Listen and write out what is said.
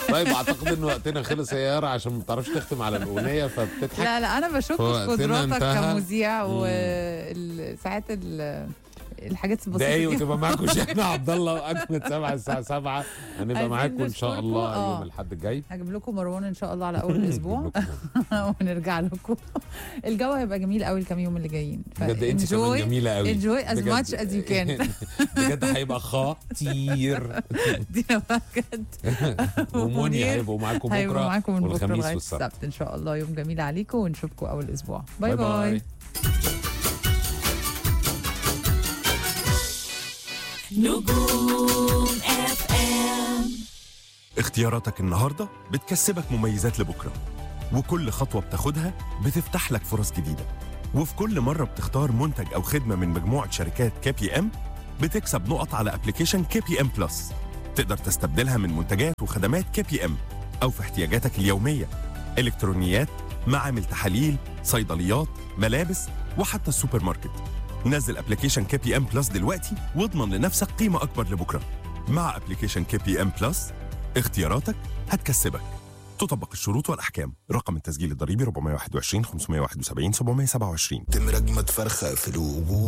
طيب اعتقد ان وقتنا خلص يا يارا عشان ما بتعرفش تختم على الاغنيه فبتضحك لا لا انا بشك في فوقتنا قدراتك انتهى. كمذيع مم. وساعات الحاجات البسيطه دقايق دي وتبقى معاكم شيخنا عبد الله اجمد سبعه الساعه 7 هنبقى عايزين معاكم ان شاء نشكركم. الله آه. يوم الاحد الجاي هجيب لكم مروان ان شاء الله على اول الاسبوع ونرجع لكم الجو هيبقى جميل قوي الكام يوم اللي جايين بجد انت كمان جميله قوي enjoy as بجد. much as you can. بجد هيبقى خطير دي بقى بجد وموني ومنير هيبقوا معاكم هيبقوا بكره معاكم من بكره والخميس لغايه والسبت السبت ان شاء الله يوم جميل عليكم ونشوفكم اول اسبوع باي باي, باي. نجوم اف ام اختياراتك النهارده بتكسبك مميزات لبكره وكل خطوه بتاخدها بتفتح لك فرص جديده وفي كل مره بتختار منتج او خدمه من مجموعه شركات كي بي ام بتكسب نقط على ابلكيشن كي بي ام بلس تقدر تستبدلها من منتجات وخدمات كي بي ام او في احتياجاتك اليوميه الكترونيات معامل تحاليل صيدليات ملابس وحتى السوبر ماركت نزل ابلكيشن كي بي ام بلس دلوقتي واضمن لنفسك قيمه اكبر لبكره مع ابلكيشن كي بي ام بلس اختياراتك هتكسبك تطبق الشروط والاحكام رقم التسجيل الضريبي 421 571 727 تم رجمة فرخة في الوجود